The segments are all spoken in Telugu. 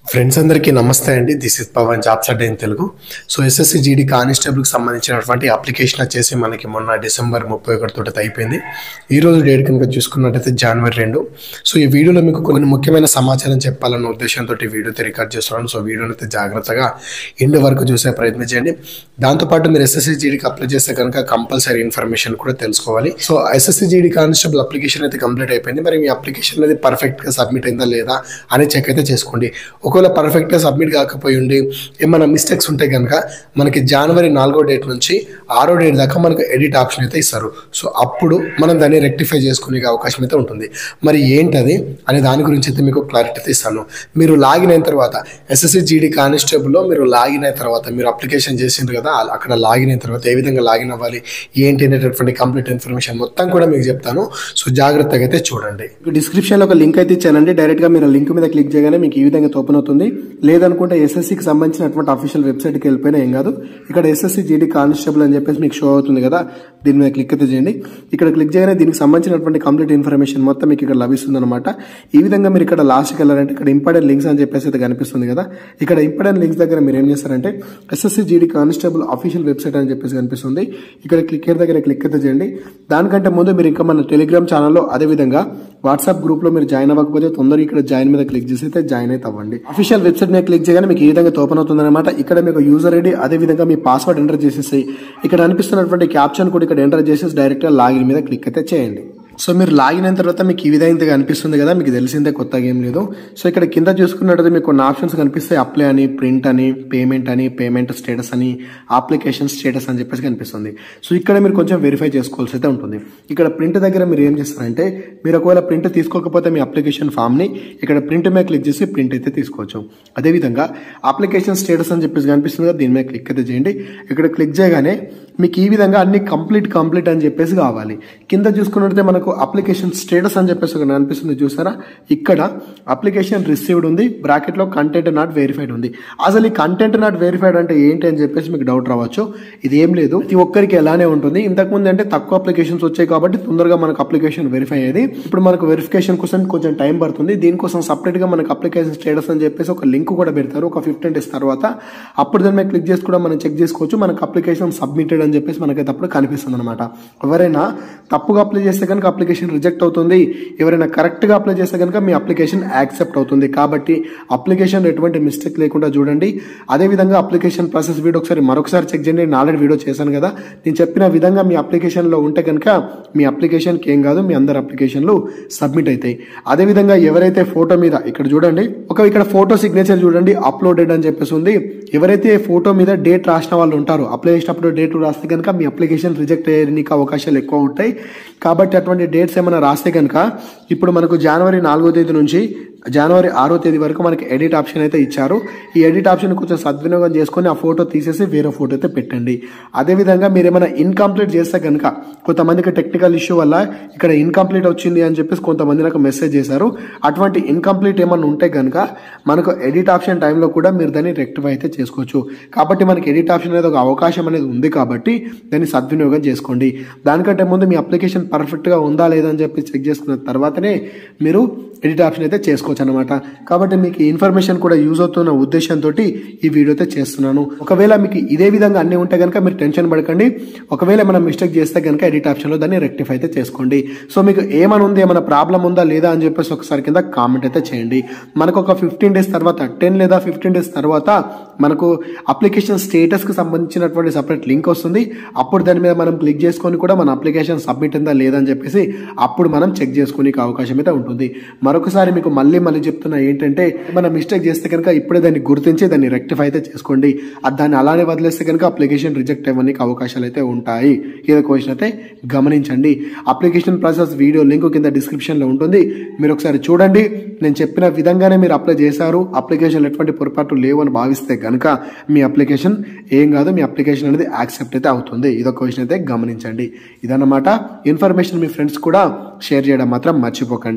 ఫ్రెండ్స్ అందరికీ నమస్తే అండి దిస్ ఇస్ పవన్ జాబ్స్ అడ్డే in Telugu so SSC GD కానిస్టేబుల్కి సంబంధించినటువంటి అప్లికేషన్ వచ్చేసి మనకి మొన్న డిసెంబర్ ముప్పై ఒకటి తోటి అయిపోయింది ఈ రోజు డేట్ కనుక చూసుకున్నట్టయితే జనవరి రెండు సో ఈ వీడియోలో మీకు కొన్ని ముఖ్యమైన సమాచారం చెప్పాలన్న ఉద్దేశంతో ఈ వీడియో అయితే రికార్డ్ చేస్తున్నాను సో వీడియోని అయితే జాగ్రత్తగా ఎండ్ వరకు చూసే ప్రయత్నం చేయండి దాంతోపాటు మీరు ఎస్ఎస్సి జీడీకి అప్లై చేస్తే కనుక కంపల్సరీ ఇన్ఫర్మేషన్ కూడా తెలుసుకోవాలి so SSC GD constable application అయితే కంప్లీట్ అయిపోయింది మరి మీ అప్లికేషన్ అనేది పర్ఫెక్ట్గా సబ్మిట్ అయిందా లేదా అని చెక్ అయితే చేసుకోండి ఒకవేళ పర్ఫెక్ట్గా సబ్మిట్ కాకపోయి ఉండి ఏమైనా మిస్టేక్స్ ఉంటే కనుక మనకి జనవరి నాలుగో డేట్ నుంచి ఆరో డేట్ దాకా మనకు ఎడిట్ ఆప్షన్ అయితే ఇస్తారు సో అప్పుడు మనం దాన్ని రెక్టిఫై చేసుకునే అవకాశం అయితే ఉంటుంది మరి ఏంటది అనే దాని గురించి అయితే మీకు క్లారిటీ అయితే ఇస్తాను మీరు లాగిన్ అయిన తర్వాత ఎస్ఎస్సి జీడీ కానిస్టేబుల్లో మీరు లాగిన్ అయిన తర్వాత మీరు అప్లికేషన్ చేసిండ్రు కదా ఆ- అక్కడ లాగిన్ అయిన తర్వాత ఏ విధంగా లాగిన్ అవ్వాలి ఏంటి అనేటటువంటి కంప్లీట్ ఇన్ఫర్మేషన్ మొత్తం కూడా మీకు చెప్తాను సో జాగ్రత్తగా అయితే చూడండి డిస్క్రిప్షన్ లో ఒక లింక్ అయితే ఇచ్చానండి డైరెక్ట్ గా మీరు ఆ లింక్ మీద క్లిక్ చేయగానే మీకు ఈ విధంగా ఓపెన్ అవుతుంది లేదనుకుంటే SSC కి సంబంధించినటువంటి అఫీషియల్ వెబ్సైట్ కి వెళ్ళిపోయినా ఏం కాదు ఇక్కడ ఎస్ఎస్సి జీడీ కానిస్టేబుల్ అని చెప్పేసి మీకు షో అవుతుంది కదా దీని మీద క్లిక్ అయితే చేయండి ఇక్కడ క్లిక్ చేయగానే దీనికి సంబంధించినటువంటి కంప్లీట్ ఇన్ఫర్మేషన్ మొత్తం మీకు ఇక్కడ లభిస్తుంది అనమాట ఈ విధంగా మీరు ఇక్కడ లాస్ట్కి వెళ్ళారంటే ఇక్కడ ఇంపార్టెంట్ లింక్స్ అని చెప్పేసి అయితే కనిపిస్తుంది కదా ఇక్కడ ఇంపార్టెంట్ లింక్స్ దగ్గర మీరు ఏం చేస్తారంటే SSC GD constable official website అని చెప్పేసి కనిపిస్తుంది ఇక్కడ క్లిక్ దగ్గర క్లిక్ అయితే చేయండి దానికంటే ముందు మీరు ఇంకా మన టెలిగ్రామ్ ఛానల్లో అదే విధంగా వాట్సాప్ గ్రూప్ లో మీరు జాయిన్ అవ్వకపోతే తొందరగా ఇక్కడ జాయిన్ మీద క్లిక్ చేసి అయితే జాయిన్ అయితే అవ్వండి అఫీషియల్ వెబ్సైట్ మీద క్లిక్ చేయగానే మీకు ఈ విధంగా ఓపెన్ అవుతుంది అనమాట ఇక్కడ మీకు యూజర్ ఐడి అదే విధంగా మీ పాస్వర్డ్ ఎంటర్ చేసేసి ఇక్కడ అనిపిస్తున్నటువంటి క్యాప్షన్ కూడా ఇక్కడ ఎంటర్ చేసేసి డైరెక్ట్ గా లాగిన్ మీద క్లిక్ అయితే చేయండి సో మీరు లాగిన్ అయిన తర్వాత మీకు ఈ విధంగా అనిపిస్తుంది కదా మీకు తెలిసిందే కొత్తగా ఏం లేదు సో ఇక్కడ కింద చూసుకున్నట్టయితే మీకు కొన్ని ఆప్షన్స్ కనిపిస్తాయి అప్లై అని ప్రింట్ అని పేమెంట్ అని పేమెంట్ స్టేటస్ అని అప్లికేషన్ స్టేటస్ అని చెప్పేసి కనిపిస్తుంది సో ఇక్కడ మీరు కొంచెం వెరిఫై చేసుకోవాల్సి అయితే ఉంటుంది ఇక్కడ ప్రింట్ దగ్గర మీరు ఏం చేస్తారంటే మీరు ఒకవేళ ప్రింట్ తీసుకోకపోతే మీ అప్లికేషన్ ఫామ్ని ఇక్కడ ప్రింట్ మీద క్లిక్ చేసి ప్రింట్ అయితే తీసుకోవచ్చు అదేవిధంగా అప్లికేషన్ స్టేటస్ అని చెప్పేసి కనిపిస్తుంది కదా దీని మీద క్లిక్ అయితే చేయండి ఇక్కడ క్లిక్ చేయగానే మీకు ఈ విధంగా అన్ని కంప్లీట్ కంప్లీట్ అని చెప్పేసి కావాలి కింద చూసుకున్నట్లయితే మనకు అప్లికేషన్ స్టేటస్ అని చెప్పేసి ఒకటి కనిపిస్తుంది చూసారా ఇక్కడ అప్లికేషన్ రిసీవ్డ్ ఉంది బ్రాకెట్ లో కంటెంట్ నాట్ వెరిఫైడ్ ఉంది అసలు ఈ కంటెంట్ నాట్ వెరిఫైడ్ అంటే ఏంటి అని చెప్పేసి మీకు డౌట్ రావచ్చు ఇది ఏం లేదు ప్రతి ఒక్కరికి ఎలానే ఉంటుంది ఇంతకు ముందు అంటే తక్కువ అప్లికేషన్స్ వచ్చాయి కాబట్టి తొందరగా మనకు అప్లికేషన్ వెరిఫై అయ్యేది ఇప్పుడు మనకు వెరిఫికేషన్ కోసం కొంచెం టైం పడుతుంది దీనికోసం సపరేట్ గా మనకు అప్లికేషన్ స్టేటస్ అని చెప్పేసి ఒక లింక్ కూడా పెడతారు ఒక ఫిఫ్టీన్ డేస్ తర్వాత అప్పుడు దాని మీద క్లిక్ చేసి కూడా మనం చెక్ చేసుకోవచ్చు మనకు అప్లికేషన్ సబ్మిటెడ్ అని చెప్పేసి మనకైతే అప్పుడు కనిపిస్తుంది అనమాట ఎవరైనా తప్పుగా అప్లై చేస్తే కనుక అప్లికేషన్ రిజెక్ట్ అవుతుంది ఎవరైనా కరెక్ట్ గా అప్లై చేస్తే కనుక మీ అప్లికేషన్ యాక్సెప్ట్ అవుతుంది కాబట్టి అప్లికేషన్ ఎటువంటి మిస్టేక్ లేకుండా చూడండి అదే విధంగా అప్లికేషన్ ప్రాసెస్ వీడియో ఒకసారి మరొకసారి చెక్ చేయండి నేను ఆల్రెడీ వీడియో చేశాను కదా నేను చెప్పిన విధంగా మీ అప్లికేషన్ లో ఉంటే కనుక మీ అప్లికేషన్కి ఏం కాదు మీ అందరి అప్లికేషన్లు సబ్మిట్ అవుతాయి అదే విధంగా ఎవరైతే ఫోటో మీద ఇక్కడ చూడండి ఒక ఇక్కడ ఫోటో సిగ్నేచర్ చూడండి అప్లోడెడ్ అని చెప్పేసి ఉంది ఎవరైతే ఫోటో మీద డేట్ రాసిన వాళ్ళు ఉంటారో అప్లై చేసినప్పుడు డేట్ రాస్తే కనుక మీ అప్లికేషన్ రిజెక్ట్ అయ్యేనికి అవకాశాలు ఎక్కువ ఉంటాయి కాబట్టి అటువంటి డేట్స్ ఏమైనా రాస్తే కనుక ఇప్పుడు మనకు జనవరి నాలుగో తేదీ నుంచి జనవరి ఆరో తేదీ వరకు మనకి ఎడిట్ ఆప్షన్ అయితే ఇచ్చారు ఈ ఎడిట్ ఆప్షన్ కొంచెం సద్వినియోగం చేసుకొని ఆ ఫోటో తీసేసి వేరే ఫోటో అయితే పెట్టండి అదేవిధంగా మీరు ఏమైనా ఇన్కంప్లీట్ చేస్తే కనుక కొంతమందికి టెక్నికల్ ఇష్యూ వల్ల ఇక్కడ ఇన్కంప్లీట్ వచ్చింది అని చెప్పేసి కొంతమంది నాకు మెసేజ్ చేశారు అటువంటి ఇన్కంప్లీట్ ఏమైనా ఉంటే కనుక మనకు ఎడిట్ ఆప్షన్ టైంలో కూడా మీరు దాన్ని రెక్టిఫై అయితే చేసుకోవచ్చు కాబట్టి మనకి ఎడిట్ ఆప్షన్ అనేది ఒక అవకాశం అనేది ఉంది కాబట్టి దాన్ని సద్వినియోగం చేసుకోండి దానికంటే ముందు మీ అప్లికేషన్ పర్ఫెక్ట్గా ఉందా లేదా అని చెప్పి చెక్ చేసుకున్న తర్వాతనే మీరు ఎడిట్ ఆప్షన్ అయితే చేసుకోవచ్చు అనమాట కాబట్టి మీకు ఈ ఇన్ఫర్మేషన్ కూడా యూజ్ అవుతున్న ఉద్దేశంతో ఈ వీడియో అయితే చేస్తున్నాను ఒకవేళ మీకు ఇదే విధంగా అన్ని ఉంటే కనుక మీరు టెన్షన్ పడకండి ఒకవేళ మనం మిస్టేక్ చేస్తే కనుక ఎడిట్ ఆప్షన్లో దాన్ని రెక్టిఫై అయితే చేసుకోండి సో మీకు ఏమైనా ఉంది ఏమైనా ప్రాబ్లం ఉందా లేదా అని చెప్పేసి ఒకసారి కింద కామెంట్ అయితే చేయండి మనకు ఒక ఫిఫ్టీన్ డేస్ తర్వాత టెన్ లేదా ఫిఫ్టీన్ డేస్ తర్వాత మనకు అప్లికేషన్ స్టేటస్కి సంబంధించినటువంటి సపరేట్ లింక్ వస్తుంది అప్పుడు దాని మీద మనం క్లిక్ చేసుకొని కూడా మన అప్లికేషన్ సబ్మిట్ ఉందా లేదా అని చెప్పేసి అప్పుడు మనం చెక్ చేసుకునే అవకాశం అయితే ఉంటుంది మరొకసారి మీకు మళ్ళీ మళ్ళీ చెప్తున్నా ఏంటంటే మనం మిస్టేక్ చేస్తే కనుక ఇప్పుడే దాన్ని గుర్తించి దాన్ని రెక్టిఫై అయితే చేసుకోండి అది దాన్ని అలానే వదిలేస్తే కనుక అప్లికేషన్ రిజెక్ట్ అవ్వడానికి అవకాశాలు అయితే ఉంటాయి ఇది క్వశ్చన్ అయితే గమనించండి అప్లికేషన్ ప్రాసెస్ వీడియో లింక్ కింద డిస్క్రిప్షన్లో ఉంటుంది మీరు ఒకసారి చూడండి నేను చెప్పిన విధంగానే మీరు అప్లై చేశారు అప్లికేషన్ ఎటువంటి పొరపాటు లేవు అని భావిస్తే కనుక మీ అప్లికేషన్ ఏం కాదు మీ అప్లికేషన్ అనేది యాక్సెప్ట్ అయితే అవుతుంది ఇదొక క్వశ్చన్ అయితే గమనించండి ఇదన్నమాట ఇన్ఫర్మేషన్ మీ ఫ్రెండ్స్ కూడా షేర్ చేయడం మాత్రం మర్చిపోకండి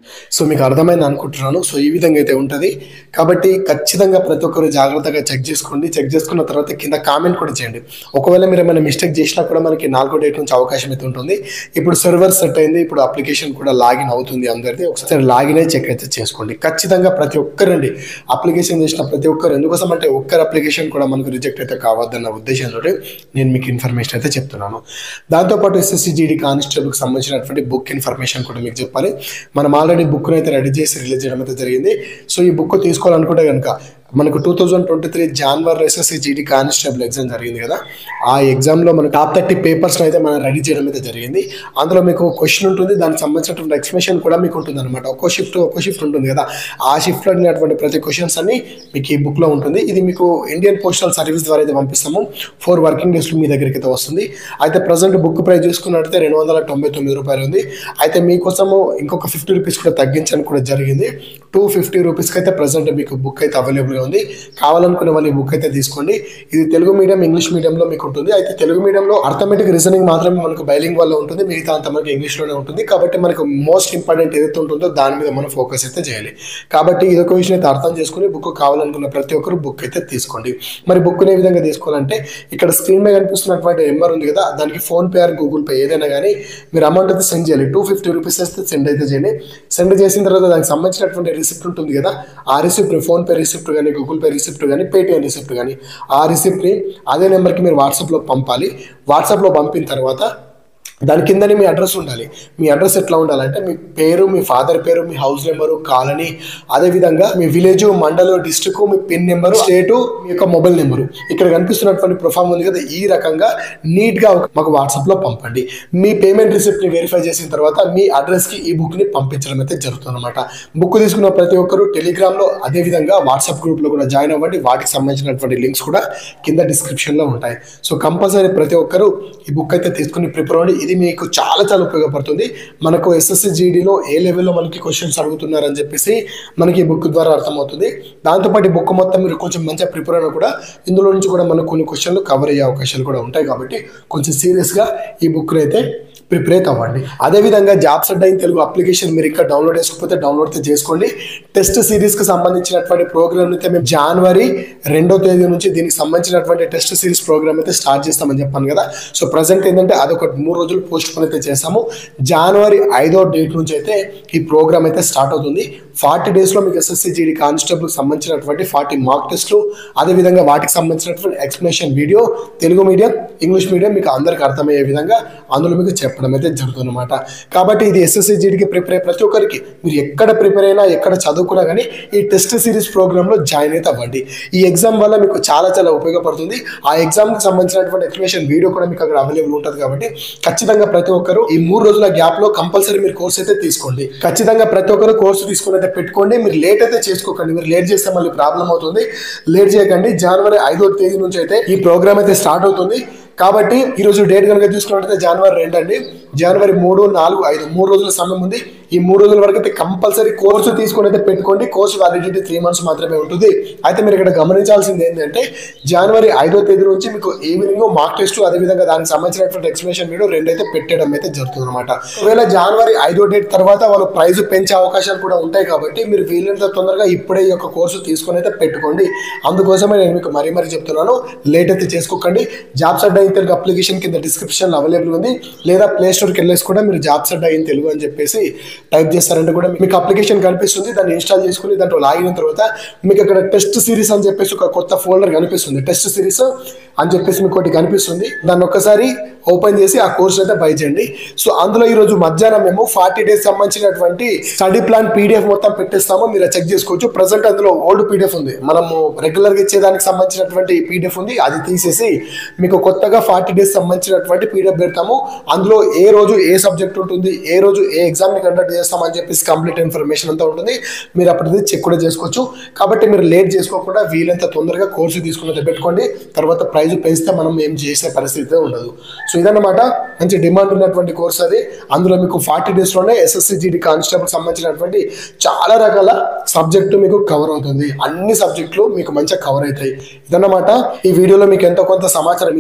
సో మీకు అర్థమైంది అనుకుంటున్నాను సో ఈ విధంగా అయితే ఉంటుంది కాబట్టి ఖచ్చితంగా ప్రతి ఒక్కరు జాగ్రత్తగా చెక్ చేసుకోండి చెక్ చేసుకున్న తర్వాత కింద కామెంట్ కూడా చేయండి ఒకవేళ మీరు ఏమైనా మిస్టేక్ చేసినా కూడా మనకి నాలుగో డేట్ నుంచి అవకాశం అయితే ఉంటుంది ఇప్పుడు సర్వర్ సెట్ అయింది ఇప్పుడు అప్లికేషన్ కూడా లాగిన్ అవుతుంది అందరిది ఒకసారి లాగిన్ అయి చెక్ అయితే చేసుకోండి ఖచ్చితంగా ప్రతి ఒక్కరండి అప్లికేషన్ చేసిన ప్రతి ఒక్కరు ఎందుకోసం అంటే ఒక్కరు అప్లికేషన్ కూడా మనకు రిజెక్ట్ అయితే కావద్దన్న ఉద్దేశంతో నేను మీకు ఇన్ఫర్మేషన్ అయితే చెప్తున్నాను దాంతోపాటు ఎస్ఎస్సి జీడీ కానిస్టేబుల్కి సంబంధించినటువంటి బుక్ ఇన్ఫర్మేషన్ కూడా మీకు చెప్పాలి మనం ఆల్రెడీ బుక్ను అయితే రెడీ చేసి రిలీజ్ చేయడం అయితే జరిగింది సో ఈ బుక్ తీసుకోవాలనుకుంటే కనుక మనకు two thousand twenty three January SSC GD constable exam జరిగింది కదా ఆ ఎగ్జామ్లో మన టాప్ థర్టీ పేపర్స్ని అయితే మనం రెడీ చేయడం అయితే జరిగింది అందులో మీకు క్వశ్చన్ ఉంటుంది దానికి సంబంధించినటువంటి ఎక్స్ప్లెనేషన్ కూడా మీకు ఉంటుంది అనమాట ఒక్కో షిఫ్ట్ ఒక్కో షిఫ్ట్ ఉంటుంది కదా ఆ షిఫ్ట్లో అడిగినటువంటి ప్రతి క్వశ్చన్స్ అన్ని మీకు ఈ బుక్లో ఉంటుంది ఇది మీకు ఇండియన్ పోస్టల్ సర్వీస్ ద్వారా అయితే పంపిస్తాము ఫోర్ వర్కింగ్ డేస్లో మీ దగ్గరికి అయితే వస్తుంది అయితే ప్రజెంట్ బుక్ ప్రైస్ చూసుకున్నట్టయితే రెండు వందల తొంభై తొమ్మిది రూపాయలు ఉంది అయితే మీకోసము ఇంకొక ఫిఫ్టీ రూపీస్ కూడా తగ్గించడం కూడా జరిగింది టూ ఫిఫ్టీ రూపీస్కి అయితే ప్రజెంట్ మీకు బుక్ అయితే అవైలబుల్గా ఉంది కావాలనుకునే వాళ్ళు ఈ బుక్ అయితే తీసుకోండి ఇది తెలుగు మీడియం ఇంగ్లీష్ మీడియంలో మీకు ఉంటుంది అయితే తెలుగు మీడియంలో అర్థమెటిక్ రీజనింగ్ మాత్రమే మనకు బైలింగ్ వల్ల ఉంటుంది మిగతా అంతా మనకి ఇంగ్లీష్లోనే ఉంటుంది కాబట్టి మనకు మోస్ట్ ఇంపార్టెంట్ ఏదైతే ఉంటుందో దాని మీద మనం ఫోకస్ అయితే చేయాలి కాబట్టి ఇది ఒక విషయం అయితే అర్థం చేసుకుని బుక్ కావాలనుకున్న ప్రతి ఒక్కరు బుక్ అయితే తీసుకోండి మరి బుక్ ఏ విధంగా తీసుకోవాలంటే ఇక్కడ స్క్రీన్ మీద కనిపిస్తున్నటువంటి నెంబర్ ఉంది కదా దానికి PhonePe or Google Pay ఏదైనా కానీ మీరు అమౌంట్ అయితే సెండ్ చేయాలి టూ ఫిఫ్టీ రూపీస్ అయితే సెండ్ అయితే చేయండి సెండ్ చేసిన తర్వాత దానికి సంబంధించినటువంటి రిసిప్ట్ ఉంటుంది కదా ఆ రిసిప్ట్ ఫోన్ పే రిసిప్ట్ కానీ గూగుల్ పే రిసిప్ట్ కానీ పేటిఎం రిసిప్ట్ కానీ ఆ రిసిప్ట్ని అదే నెంబర్కి మీరు వాట్సాప్లో పంపాలి వాట్సాప్లో పంపిన తర్వాత దాని కిందనే మీ అడ్రస్ ఉండాలి మీ అడ్రస్ ఎట్లా ఉండాలంటే మీ పేరు మీ ఫాదర్ పేరు మీ హౌస్ నెంబరు కాలనీ అదేవిధంగా మీ విలేజ్ మండలం డిస్టిక్ మీ పిన్ నెంబరు స్టేటు మీ యొక్క మొబైల్ నెంబరు ఇక్కడ కనిపిస్తున్నటువంటి ప్రొఫామ్ ఉంది కదా ఈ రకంగా నీట్గా మాకు వాట్సాప్లో పంపండి మీ పేమెంట్ రిసిప్ట్ని వెరిఫై చేసిన తర్వాత మీ అడ్రస్కి ఈ బుక్ని పంపించడం అయితే జరుగుతుంది అనమాట బుక్ తీసుకున్న ప్రతి ఒక్కరు టెలిగ్రామ్లో అదేవిధంగా వాట్సాప్ గ్రూప్లో కూడా జాయిన్ అవ్వండి వాటికి సంబంధించినటువంటి లింక్స్ కూడా కింద డిస్క్రిప్షన్లో ఉంటాయి సో కంపల్సరీ ప్రతి ఒక్కరు ఈ బుక్ అయితే తీసుకుని ప్రిపేర్ అవ్వండి ఇది మీకు చాలా చాలా ఉపయోగపడుతుంది మనకు ఎస్ఎస్సి జీడీలో ఏ లెవెల్లో మనకి క్వశ్చన్స్ అడుగుతున్నారని చెప్పేసి మనకి ఈ బుక్ ద్వారా అర్థమవుతుంది దాంతోపాటు ఈ బుక్ మొత్తం మీరు కొంచెం మంచిగా ప్రిపేర్ అయినా కూడా ఇందులో నుంచి కూడా మనకు కొన్ని క్వశ్చన్లు కవర్ అయ్యే అవకాశాలు కూడా ఉంటాయి కాబట్టి కొంచెం సీరియస్గా ఈ బుక్ని అయితే ప్రిపేర్ అయితే అవ్వండి అదేవిధంగా jobs Adda in Telugu application మీరు ఇంకా డౌన్లోడ్ చేసుకోకపోతే డౌన్లోడ్ అయితే చేసుకోండి టెస్ట్ సిరీస్కి సంబంధించినటువంటి ప్రోగ్రామ్ అయితే మేము జనవరి రెండో తేదీ నుంచి దీనికి సంబంధించినటువంటి టెస్ట్ సిరీస్ ప్రోగ్రామ్ అయితే స్టార్ట్ చేస్తామని చెప్పాను కదా సో ప్రజెంట్ ఏంటంటే అదొక మూడు రోజులు పోస్ట్ పోన్ అయితే చేసాము జనవరి ఐదో డేట్ నుంచి అయితే ఈ ప్రోగ్రామ్ అయితే స్టార్ట్ అవుతుంది ఫార్టీ డేస్లో మీకు ఎస్ఎస్సి జీడీ కానిస్టేబుల్కి సంబంధించినటువంటి ఫార్టీ మార్క్ టెస్ట్లు అదేవిధంగా వాటికి సంబంధించినటువంటి explanation video Telugu medium English medium మీకు అందరికి అర్థమయ్యే విధంగా అందులో మీకు చెప్పడం అయితే జరుగుతుంది అనమాట కాబట్టి ఇది ఎస్ఎస్సి జీడీకి ప్రిపేర్ అయ్యే ప్రతి ఒక్కరికి మీరు ఎక్కడ ప్రిపేర్ అయినా ఎక్కడ చదువుకున్నా కానీ ఈ టెస్ట్ సిరీస్ ప్రోగ్రాంలో జాయిన్ అయితే అవ్వండి ఈ ఎగ్జామ్ వల్ల మీకు చాలా చాలా ఉపయోగపడుతుంది ఆ ఎగ్జామ్కి సంబంధించినటువంటి ఎక్స్ప్లెనేషన్ వీడియో కూడా మీకు అక్కడ అవైలబుల్ ఉంటుంది కాబట్టి ఖచ్చితంగా ప్రతి ఒక్కరు ఈ మూడు రోజుల గ్యాప్లో కంపల్సరీ మీరు కోర్స్ అయితే తీసుకోండి ఖచ్చితంగా ప్రతి ఒక్కరు కోర్సు తీసుకుని అయితే పెట్టుకోండి మీరు లేట్ అయితే చేసుకోకండి మీరు లేట్ చేస్తే మళ్ళీ ప్రాబ్లం అవుతుంది లేట్ చేయకండి జనవరి ఐదో తేదీ నుంచి అయితే ఈ ప్రోగ్రామ్ అయితే స్టార్ట్ అవుతుంది కాబట్టి ఈరోజు డేట్ కనుక చూసుకున్నట్లయితే జనవరి రెండు అండి జనవరి మూడు నాలుగు ఐదు మూడు రోజుల సమయం ఉంది ఈ మూడు రోజుల వరకు అయితే కంపల్సరీ కోర్సు తీసుకొని అయితే పెట్టుకోండి కోర్సు వ్యాలిడిటీ త్రీ మంత్స్ మాత్రమే ఉంటుంది అయితే మీరు ఇక్కడ గమనించాల్సింది ఏంటంటే జనవరి ఐదో తేదీ నుంచి మీకు ఈవినింగ్ మార్క్ టెస్ట్ అదేవిధంగా దానికి సంబంధించినటువంటి ఎక్స్ప్లెనేషన్ వీడియో రెండు అయితే పెట్టడం అయితే జరుగుతుంది అనమాట ఒకవేళ జనవరి ఐదో డేట్ తర్వాత వాళ్ళు ప్రైజ్ పెంచే అవకాశాలు కూడా ఉంటాయి కాబట్టి మీరు వీలైనంత తొందరగా ఇప్పుడే ఈ యొక్క కోర్సు తీసుకొని అయితే పెట్టుకోండి అందుకోసమే నేను మీకు మరీ మరీ చెప్తున్నాను లేట్ అయితే చేసుకోకండి jobs Adda in Telugu application కింద డిస్క్రిప్షన్ అవైలబుల్ ఉంది లేదా ప్లే స్టోర్కి వెళ్ళేసి కూడా మీరు జాబ్స్ అడ్డా ఇన్ తెలుగు అని చెప్పేసి టైప్ చేస్తారంటే కూడా మీకు అప్లికేషన్ కనిపిస్తుంది దాన్ని ఇన్స్టాల్ చేసుకుని దాంట్లో లాగిన తర్వాత మీకు అక్కడ టెస్ట్ సిరీస్ అని చెప్పేసి ఒక కొత్త ఫోల్డర్ కనిపిస్తుంది టెస్ట్ సిరీస్ అని చెప్పేసి మీకు ఒకటి కనిపిస్తుంది దాన్ని ఒక్కసారి ఓపెన్ చేసి ఆ కోర్స్ అయితే బై చేయండి సో అందులో ఈ రోజు మధ్యాహ్నం మేము ఫార్టీ డేస్ సంబంధించినటువంటి స్టడీ ప్లాన్ పీడిఎఫ్ మొత్తం పెట్టేస్తాము మీరు చెక్ చేసుకోవచ్చు ప్రజెంట్ అందులో ఓల్డ్ పీడిఎఫ్ ఉంది మనము రెగ్యులర్గా ఇచ్చేదానికి సంబంధించినటువంటి పీడిఎఫ్ ఉంది అది తీసేసి మీకు కొత్తగా ఫార్టీ డేస్ సంబంధించినటువంటి పీడిఎఫ్ పెడతాము అందులో ఏ రోజు ఏ సబ్జెక్ట్ ఉంటుంది ఏ రోజు ఏ ఎగ్జామ్ని కండక్ట్ చేస్తామని చెప్పేసి కంప్లీట్ ఇన్ఫర్మేషన్ అంతా ఉంటుంది మీరు అప్పటిది చెక్ కూడా చేసుకోవచ్చు కాబట్టి మీరు లేట్ చేసుకోకుండా వీలైనంత తొందరగా కోర్సు తీసుకుని పెట్టుకోండి తర్వాత ప్రైజ్ పెంచితే మనం ఏం చేసే పరిస్థితి ఉండదు సో ఇదన్నమాట మంచి డిమాండ్ ఉన్నటువంటి కోర్స్ అది అందులో మీకు ఫార్టీ డేస్లోనే ఎస్ఎస్సి జీడీ కానిస్టేబుల్ సంబంధించినటువంటి చాలా రకాల సబ్జెక్టు మీకు కవర్ అవుతుంది అన్ని సబ్జెక్టులు మీకు మంచిగా కవర్ అవుతాయి ఇదన్నమాట ఈ వీడియోలో మీకు ఎంతో కొంత సమాచారం ఇచ్చాను అనుకుంటున్నాను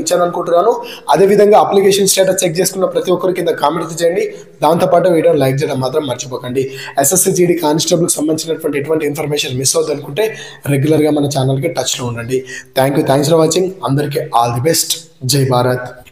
అనుకుంటున్నాను అదేవిధంగా అప్లికేషన్ స్టేటస్ చెక్ చేసుకున్న ప్రతి ఒక్కరికి కింద కామెంట్ చేయండి దాంతోపాటు వీడియో లైక్ చేయడం మాత్రం మర్చిపోకండి ఎస్ఎస్సి జీడీ కానిస్టేబుల్కి సంబంధించినటువంటి ఎటువంటి ఇన్ఫర్మేషన్ మిస్ అవుతుంది అనుకుంటే రెగ్యులర్గా మన ఛానల్కి టచ్లో ఉండండి thank you thanks for watching అందరికీ ఆల్ ది బెస్ట్ జై భారత్